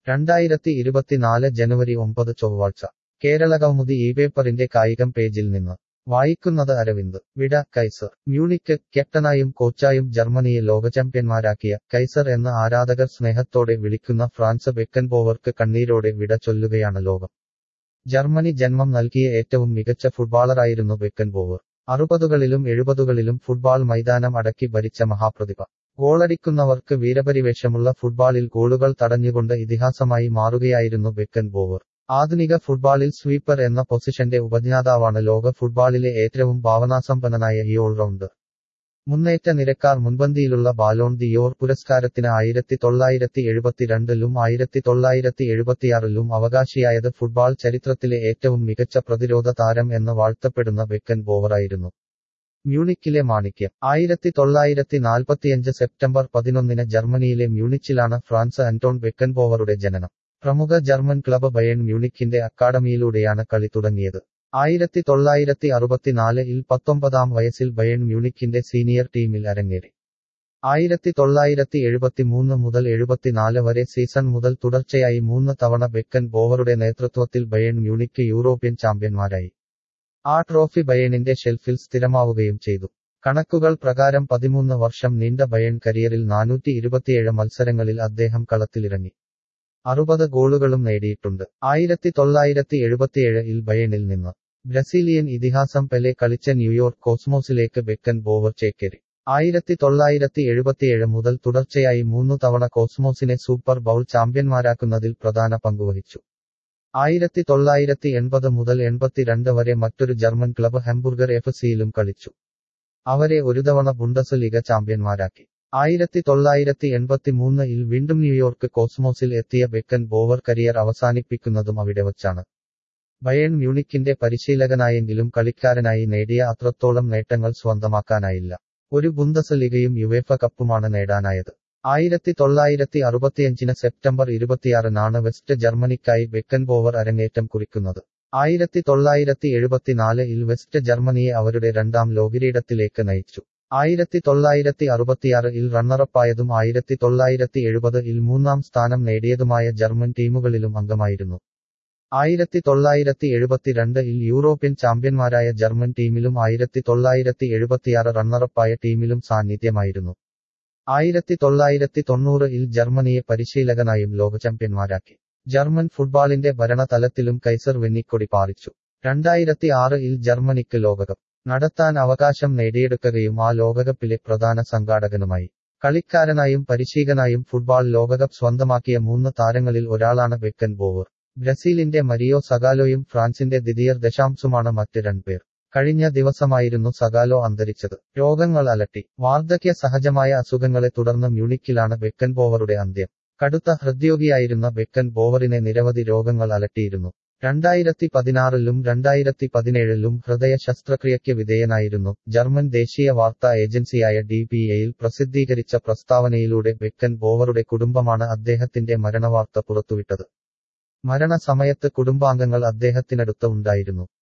രണ്ടായിരത്തി ഇരുപത്തിനാല് ജനുവരി ഒമ്പത് ചൊവ്വാഴ്ച കേരളകൗമുദി ഈ പേപ്പറിന്റെ കായികം പേജിൽ നിന്ന് വായിക്കുന്നത് അരവിന്ദ് വിട കൈസർ മ്യൂണിക്ക് ക്യാപ്റ്റനായും കോച്ചായും ജർമ്മനിയെ ലോകചാമ്പ്യന്മാരാക്കിയ കൈസർ എന്ന ആരാധകർ സ്നേഹത്തോടെ വിളിക്കുന്ന ഫ്രാൻസ് ബെക്കൻബോവർക്ക് കണ്ണീരോടെ വിട ചൊല്ലുകയാണ് ലോകം ജർമ്മനി ജന്മം നൽകിയ ഏറ്റവും മികച്ച ഫുട്ബോളറായിരുന്നു ബെക്കൻബോവർ അറുപതുകളിലും എഴുപതുകളിലും ഫുട്ബോൾ മൈതാനം അടക്കി ഭരിച്ച മഹാപ്രതിഭ ഗോളടിക്കുന്നവർക്ക് വീരപരിവേഷമുള്ള ഫുട്ബോളിൽ ഗോളുകൾ തടഞ്ഞുകൊണ്ട് ഇതിഹാസമായി മാറുകയായിരുന്നു ബെക്കൻബോവർ ആധുനിക ഫുട്ബോളിൽ സ്വീപ്പർ എന്ന പൊസിഷന്റെ ഉപജ്ഞാതാവാണ് ലോക ഫുട്ബോളിലെ ഏറ്റവും ഭാവനാസമ്പന്നനായ ഈ ഓൾറൗണ്ടർ മുന്നേറ്റ നിരക്കാർ മുൻപന്തിയിലുള്ള ബാലോൺ ദി യോർ പുരസ്കാരത്തിന് ആയിരത്തി തൊള്ളായിരത്തി എഴുപത്തിരണ്ടിലും ആയിരത്തി തൊള്ളായിരത്തി എഴുപത്തിയാറിലും അവകാശിയായത് ഫുട്ബോൾ ചരിത്രത്തിലെ ഏറ്റവും മികച്ച പ്രതിരോധ താരം എന്ന് വാഴ്ത്തപ്പെടുന്ന ബെക്കൻ ബോവറായിരുന്നു മ്യൂണിക്കിലെ മാണിക്യം ആയിരത്തി തൊള്ളായിരത്തി നാൽപ്പത്തിയഞ്ച് സെപ്റ്റംബർ പതിനൊന്നിന് ജർമ്മനിയിലെ മ്യൂണിച്ചിലാണ് ഫ്രാൻസ് അന്റോൺ ബെക്കൻബോവറുടെ ജനനം പ്രമുഖ ജർമ്മൻ ക്ലബ് ബയൺ മ്യൂണിക്കിന്റെ അക്കാഡമിയിലൂടെയാണ് കളി തുടങ്ങിയത് ആയിരത്തി തൊള്ളായിരത്തി അറുപത്തിനാലിൽ പത്തൊമ്പതാം വയസ്സിൽ ബയൺ മ്യൂണിക്കിന്റെ സീനിയർ ടീമിൽ അരങ്ങേറി ആയിരത്തി തൊള്ളായിരത്തി എഴുപത്തിമൂന്ന് മുതൽ എഴുപത്തിനാല് വരെ സീസൺ മുതൽ തുടർച്ചയായി മൂന്ന് തവണ ബെക്കൻ ബോവറുടെ നേതൃത്വത്തിൽ ബയൺ മ്യൂണിക്ക് യൂറോപ്യൻ ചാമ്പ്യന്മാരായി ആ ട്രോഫി ബയണിന്റെ ഷെൽഫിൽ സ്ഥിരമാവുകയും ചെയ്തു കണക്കുകൾ പ്രകാരം പതിമൂന്ന് വർഷം നീണ്ട ബയൺ കരിയറിൽ നാനൂറ്റി ഇരുപത്തിയേഴ് മത്സരങ്ങളിൽ അദ്ദേഹം കളത്തിലിറങ്ങി അറുപത് ഗോളുകളും നേടിയിട്ടുണ്ട് ആയിരത്തി തൊള്ളായിരത്തി എഴുപത്തിയേഴിൽ ബയണിൽ നിന്ന് ബ്രസീലിയൻ ഇതിഹാസം പെലെ കളിച്ച ന്യൂയോർക്ക് കോസ്മോസിലേക്ക് ബെക്കൻ ബോവർ ചേക്കേറി ആയിരത്തി തൊള്ളായിരത്തി എഴുപത്തിയേഴ് മുതൽ തുടർച്ചയായി മൂന്നു തവണ കോസ്മോസിനെ സൂപ്പർ ബൗൾ ചാമ്പ്യന്മാരാക്കുന്നതിൽ പ്രധാന പങ്കുവഹിച്ചു ആയിരത്തി തൊള്ളായിരത്തി എൺപത് മുതൽ എൺപത്തിരണ്ട് വരെ മറ്റൊരു ജർമ്മൻ ക്ലബ് ഹെംബുർഗർ എഫ് സിയിലും കളിച്ചു അവരെ ഒരു തവണ ബുണ്ടസ് ലീഗ ചാമ്പ്യന്മാരാക്കി ആയിരത്തി തൊള്ളായിരത്തി എൺപത്തിമൂന്നിൽ വീണ്ടും ന്യൂയോർക്ക് കോസ്മോസിൽ എത്തിയ ബെക്കൻ ബോവർ കരിയർ അവസാനിപ്പിക്കുന്നതും അവിടെ വച്ചാണ് ബയൺ മ്യൂണിക്കിന്റെ പരിശീലകനായെങ്കിലും കളിക്കാരനായി നേടിയ അത്രത്തോളം നേട്ടങ്ങൾ സ്വന്തമാക്കാനായില്ല ഒരു ബുന്തസ് ലീഗയും യുവേഫ കപ്പുമാണ് നേടാനായത് ആയിരത്തി തൊള്ളായിരത്തി അറുപത്തിയഞ്ചിന് സെപ്റ്റംബർ ഇരുപത്തിയാറിനാണ് വെസ്റ്റ് ജർമ്മനിക്കായി ബെക്കൻ ബോവർ അരങ്ങേറ്റം കുറിക്കുന്നത് ആയിരത്തി തൊള്ളായിരത്തി എഴുപത്തിനാലിൽ വെസ്റ്റ് ജർമ്മനിയെ അവരുടെ രണ്ടാം ലോകിരീടത്തിലേക്ക് നയിച്ചു ആയിരത്തി തൊള്ളായിരത്തി അറുപത്തിയാറിൽ റണ്ണറപ്പായതും ആയിരത്തി തൊള്ളായിരത്തി എഴുപതിൽ മൂന്നാം സ്ഥാനം നേടിയതുമായ ജർമ്മൻ ടീമുകളിലും അംഗമായിരുന്നു ആയിരത്തി തൊള്ളായിരത്തി എഴുപത്തിരണ്ടിൽ യൂറോപ്യൻ ചാമ്പ്യന്മാരായ ജർമ്മൻ ടീമിലും ആയിരത്തി തൊള്ളായിരത്തി എഴുപത്തിയാറ് റണ്ണറപ്പായ ടീമിലും സാന്നിധ്യമായിരുന്നു ആയിരത്തി തൊള്ളായിരത്തി തൊണ്ണൂറിൽ ജർമ്മനിയെ പരിശീലകനായും ലോകചാമ്പ്യന്മാരാക്കി ജർമ്മൻ ഫുട്ബോളിന്റെ ഭരണതലത്തിലും കൈസർ വെന്നിക്കൊടി പാറിച്ചു രണ്ടായിരത്തി ആറിൽ ജർമ്മനിക്ക് ലോകകപ്പ് നടത്താൻ അവകാശം നേടിയെടുക്കുകയും ആ ലോകകപ്പിലെ പ്രധാന സംഘാടകനുമായി കളിക്കാരനായും പരിശീലകനായും ഫുട്ബോൾ ലോകകപ്പ് സ്വന്തമാക്കിയ മൂന്ന് താരങ്ങളിൽ ഒരാളാണ് ബെക്കൻ ബോവർ ബ്രസീലിന്റെ മരിയോ സഗാലോയും ഫ്രാൻസിന്റെ ദിദിയർ ദശാംശുമാണ് മറ്റ് രണ്ടുപേർ കഴിഞ്ഞ ദിവസമായിരുന്നു സഗാലോ അന്തരിച്ചത് രോഗങ്ങൾ അലട്ടി വാർദ്ധക്യ സഹജമായ അസുഖങ്ങളെ തുടർന്ന് മ്യൂണിക്കിലാണ് ബെക്കൻ ബോവറുടെ അന്ത്യം കടുത്ത ഹൃദ്യോഗിയായിരുന്ന ബെക്കൻ ബോവറിനെ നിരവധി രോഗങ്ങൾ അലട്ടിയിരുന്നു രണ്ടായിരത്തി പതിനാറിലും രണ്ടായിരത്തി പതിനേഴിലും ഹൃദയ ശസ്ത്രക്രിയയ്ക്ക് വിധേയനായിരുന്നു ജർമ്മൻ ദേശീയ വാർത്താ ഏജൻസിയായ ഡി പി എയിൽ പ്രസിദ്ധീകരിച്ച പ്രസ്താവനയിലൂടെ ബെക്കൻ ബോവറുടെ കുടുംബമാണ് അദ്ദേഹത്തിന്റെ മരണവാർത്ത പുറത്തുവിട്ടത് മരണസമയത്ത് കുടുംബാംഗങ്ങൾ അദ്ദേഹത്തിനടുത്ത് ഉണ്ടായിരുന്നു